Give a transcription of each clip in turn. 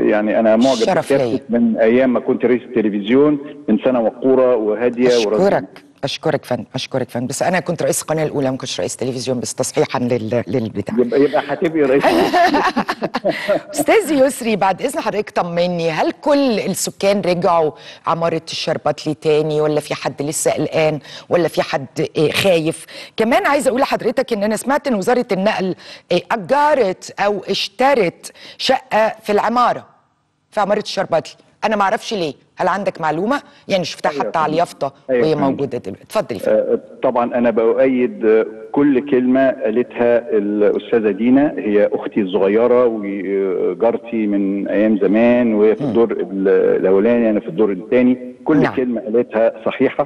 يعني انا معجب شرف ليا. بكتابتك من ايام ما كنت رئيس التلفزيون انسانه وقوره وهاديه ورزينة. اشكرك اشكرك فندم اشكرك فندم بس انا كنت رئيس القناه الاولى ما كنتش رئيس تلفزيون بس تصحيحا لل... للبتاع يبقى يبقى هتبقي رئيس استاذ يسري بعد اذن حضرتك طمني هل كل السكان رجعوا عماره الشربتلي تاني ولا في حد لسه قلقان ولا في حد إيه، خايف كمان عايزه اقول لحضرتك ان انا سمعت ان وزاره النقل إيه، اجرت او اشترت شقه في العماره في عماره الشربتلي انا ما اعرفش ليه هل عندك معلومه يعني شفتها أيوة حتى على اليافطه أيوة وهي فهمت. موجوده دلوقتي اتفضلي فندم. آه، طبعا انا باؤيد آه، كل كلمه قالتها الاستاذه دينا هي اختي الصغيره وجارتي من ايام زمان وهي في الدور ال- الاولاني انا في الدور الثاني كل نعم. كلمه قالتها صحيحه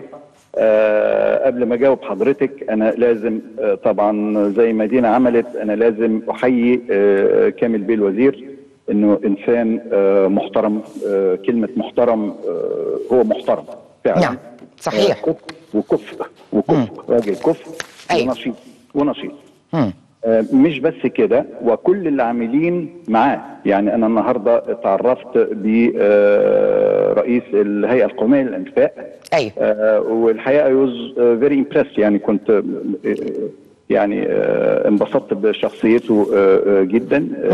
آه قبل ما اجاوب حضرتك انا لازم آه طبعا زي ما دينا عملت انا لازم احيي آه كامل بيه الوزير انه انسان آه محترم آه كلمه محترم آه هو محترم فعلا نعم، صحيح. آه كفء وكفء وكفء راجل كفء أيوة. ونشيط ونشيط مم. آه، مش بس كده وكل اللي عاملين معاه يعني انا النهارده اتعرفت برئيس الهيئه القوميه للانفاق ايوه آه، والحقيقه يوز فيري امبرس يعني كنت آه، يعني آه، انبسطت بشخصيته آه، آه، جدا آه،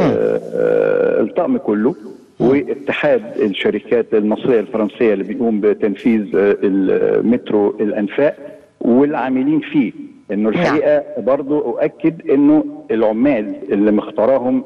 آه، الطقم كله واتحاد الشركات المصريه الفرنسيه اللي بيقوم بتنفيذ آه، المترو الانفاق والعاملين فيه انه الحقيقه برضو اؤكد انه العمال اللي مختاراهم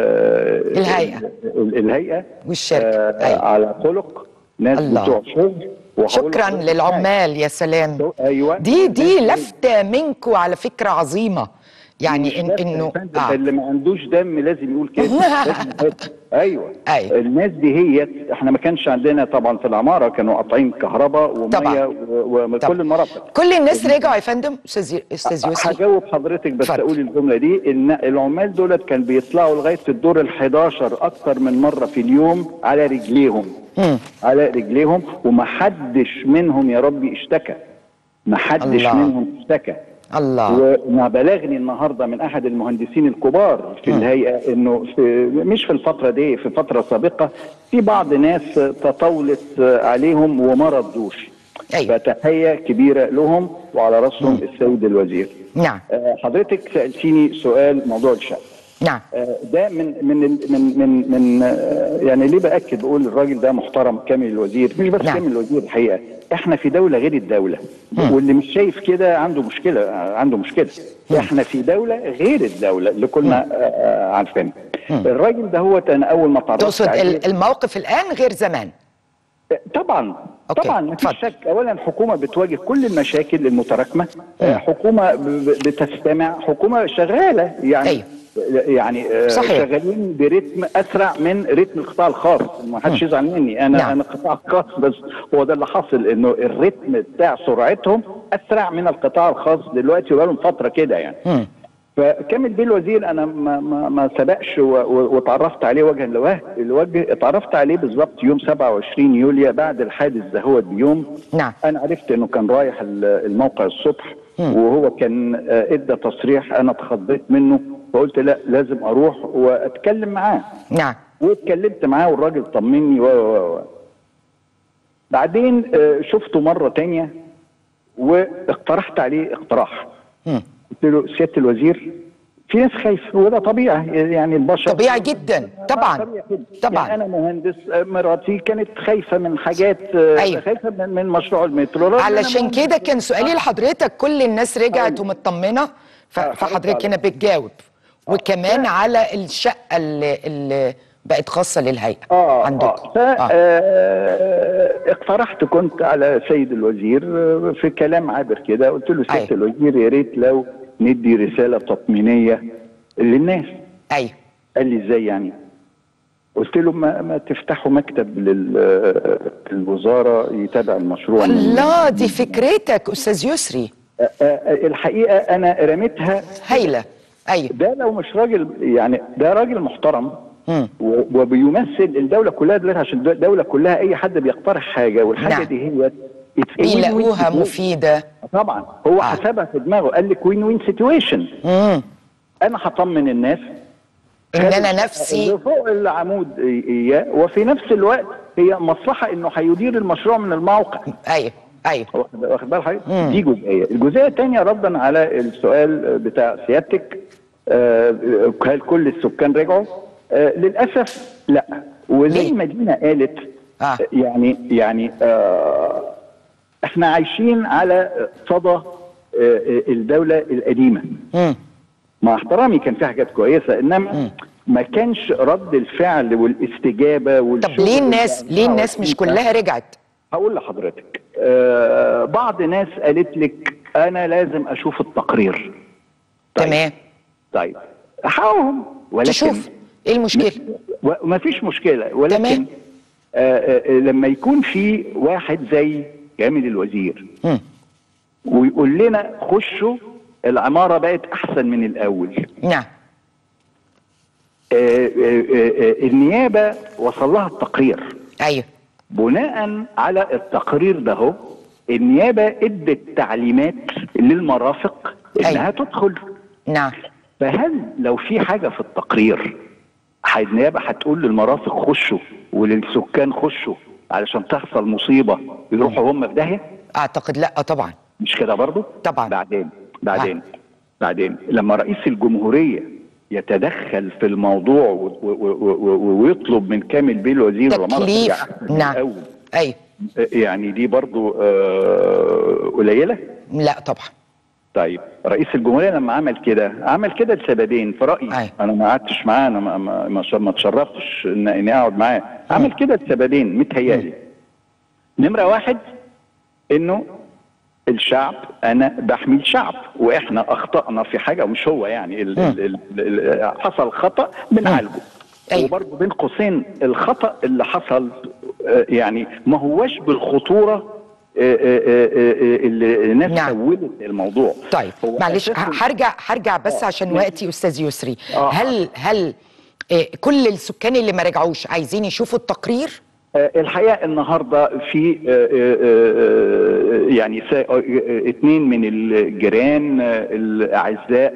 ال- الهيئة. ال- الهيئه والشركة. آه، أيوة. على خلق ناس الله. بتوع شغل وهقول شكرا لحضرتك للعمال يا سلام ايوه دي دي لفته منكم على فكره عظيمه يعني إن بس انه يا فندم، آه. اللي ما عندوش دم لازم يقول كده لازم يقول. ايوه أيوة. الناس دي هي احنا ما كانش عندنا طبعا في العماره كانوا قاطعين كهرباء طبعاً. وميه و- وكل طبعاً. المرافق كل الناس رجعوا يا فندم استاذ استاذ يسري هجاوب حضرتك بس اتفضل. اقول الجمله دي ان العمال دولت كان بيطلعوا لغايه الدور ال11 اكتر من مره في اليوم على رجليهم مم. على رجليهم ومحدش منهم يا ربي اشتكى محدش الله. منهم اشتكى الله وما بلغني النهارده من احد المهندسين الكبار في الهيئه انه في مش في الفتره دي في فتره سابقه في بعض ناس تطاولت عليهم وما ردوش أيوة. فتحيه كبيره لهم وعلى راسهم السيد الوزير نعم آه، حضرتك سالتيني سؤال موضوع الشقه نعم آه، ده من من من من من آه، يعني ليه باكد بقول الراجل ده محترم كامل الوزير مش بس نعم. كامل الوزير الحقيقه احنا في دوله غير الدوله واللي مش شايف كده عنده مشكله آه، عنده مشكله احنا في دوله غير الدوله اللي كنا آه، آه، عارفينها الراجل ده هو انا اول ما اتعرفت تقصد عليه ال- الموقف الان غير زمان طبعا أوكي، طبعا ما فيش اتفضل. شك اولا حكومه بتواجه كل المشاكل المتراكمه آه، حكومه ب- ب- بتستمع حكومه شغاله يعني أيوة. يعني آه، صحيح. شغالين برتم اسرع من رتم القطاع الخاص ما حدش يزعل مني انا نعم. انا قطاع خاص بس هو ده اللي حاصل انه الرتم بتاع سرعتهم اسرع من القطاع الخاص دلوقتي وبقالهم فتره كده يعني مم. فكامل بيه الوزير انا ما ما, ما سبقش و- و- واتعرفت عليه وجها لوجه الوجه اتعرفت عليه بالظبط يوم 27 يوليو بعد الحادث دهوت بيوم نعم انا عرفت انه كان رايح ال- الموقع الصبح وهو كان آه، ادى تصريح انا اتخضيت منه فقلت لا لازم اروح واتكلم معاه نعم واتكلمت معاه والراجل طمني و و و بعدين آه، شفته مره تانية واقترحت عليه اقتراح مم. قلت له سياده الوزير في ناس خايفه وده طبيعي يعني البشر طبيعي جدا طبعا طبيعي جدا. طبعا يعني انا مهندس آه، مراتي كانت خايفه من حاجات آه، أيوة. خايفه من, من مشروع المترو رغم إن أنا علشان مهندس. كده كان سؤالي لحضرتك كل الناس رجعت ومطمنه ف- آه، فحضرتك حضرتك هنا بتجاوب وكمان على الشقه اللي, اللي بقت خاصه للهيئه اه عندكم اه, ف- آه اقترحت كنت على سيد الوزير آه، في كلام عابر كده قلت له سياده أيوة. الوزير يا ريت لو ندي رساله تطمينيه للناس ايوه قال لي ازاي يعني قلت له ما, ما تفتحوا مكتب للوزاره يتابع المشروع من- الله دي فكرتك استاذ يسري آه، آه، الحقيقه انا رميتها هايله ايوه ده لو مش راجل يعني ده راجل محترم مم. و- وبيمثل الدوله كلها دلوقتي عشان الدوله كلها اي حد بيقترح حاجه والحاجه نعم. دي هي it's a win-win بيلاقوها situation. مفيده طبعا هو آه. حسبها في دماغه قال لك وين وين سيتويشن مم. انا هطمن الناس ان خد انا الشقة نفسي اللي فوق العمود اياه وفي نفس الوقت هي مصلحه انه هيدير المشروع من الموقع ايوه ايوه واخد واخد بال حضرتك؟ دي جزئيه، الجزئيه الثانيه ردا على السؤال بتاع سيادتك آه، هل كل السكان رجعوا؟ آه، للاسف لا وزي ليه؟ ما دينا قالت آه. يعني يعني آه، احنا عايشين على صدى آه، آه، الدوله القديمه مم. مع احترامي كان في حاجات كويسه انما ما كانش رد الفعل والاستجابه طب والشغل ليه الناس بتاع ليه الناس مش 24 كلها رجعت هقول لحضرتك آه بعض ناس قالت لك انا لازم اشوف التقرير طيب. تمام طيب حقهم ولكن تشوف ايه المشكله وما فيش مشكله ولكن تمام. آه آه لما يكون في واحد زي كامل الوزير مم. ويقول لنا خشوا العماره بقت احسن من الاول نعم آه آه آه آه النيابه وصل لها التقرير ايوه بناء على التقرير ده هو النيابه ادت تعليمات للمرافق انها أيوة. تدخل نعم فهل لو في حاجه في التقرير ح- النيابه هتقول للمرافق خشوا وللسكان خشوا علشان تحصل مصيبه يروحوا هم في داهيه اعتقد لا طبعا مش كده برضو طبعا. بعدين بعدين بعدين لما رئيس الجمهوريه يتدخل في الموضوع و- و- و- و- ويطلب من كامل بيه الوزير العمارة ترجع تكليف أحسن من نعم الأول. ايوه يعني دي برضو آه، قليله لا طبعا طيب رئيس الجمهوريه لما عمل كده عمل كده لسببين في رايي أيوة. انا ما قعدتش معاه انا ما ما ما ش- ما اتشرفتش ان اني اقعد معاه عمل كده لسببين متهيألي نمره واحد انه الشعب انا بحمي الشعب واحنا اخطانا في حاجه مش هو يعني ال ال ال ال حصل خطا بنعالجه أيوة. وبرضه بين قوسين الخطا اللي حصل آه، يعني ما هوش بالخطوره آه، آه، آه، آه، اللي الناس نعم. سولت الموضوع طيب هو معلش أساساً- ه- هرجع هرجع بس آه. عشان وقتي استاذ يسري آه. هل هل آه، كل السكان اللي ما رجعوش عايزين يشوفوا التقرير آه، الحقيقه النهارده في آه، آه، آه، يعني سا- آه، آه، اتنين من الجيران آه، الاعزاء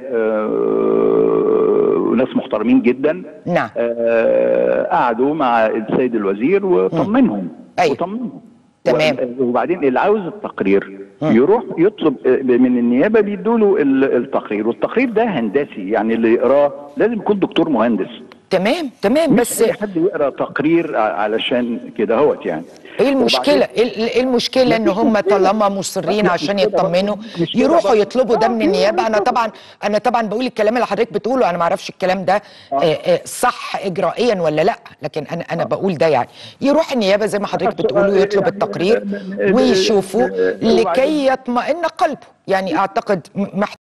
آه، وناس محترمين جدا نعم. آه، قعدوا مع السيد الوزير وطمنهم أيوة. وطمنهم تمام. و- وبعدين اللي عاوز التقرير يروح يطلب آه، من النيابه بيدوا له التقرير والتقرير ده هندسي يعني اللي يقراه لازم يكون دكتور مهندس تمام تمام مش بس اي حد يقرا تقرير ع- علشان كده هوت يعني ايه المشكله وبعدين- ايه إيه المشكله ان مفيش هم مشكلة. طالما مصرين مش عشان كده برضه. يطمنوا مش كده يروحوا برضه. يطلبوا ده آه، من في النيابه انا يطلبوا. طبعا انا طبعا بقول الكلام اللي حضرتك بتقوله انا ما اعرفش الكلام ده آه، آه، صح اجرائيا ولا لا لكن انا انا بقول ده يعني يروح النيابه زي ما حضرتك بتقولوا يطلب يعني- التقرير يعني- ويشوفوا وبعدين- لكي يطمئن قلبه يعني اعتقد م-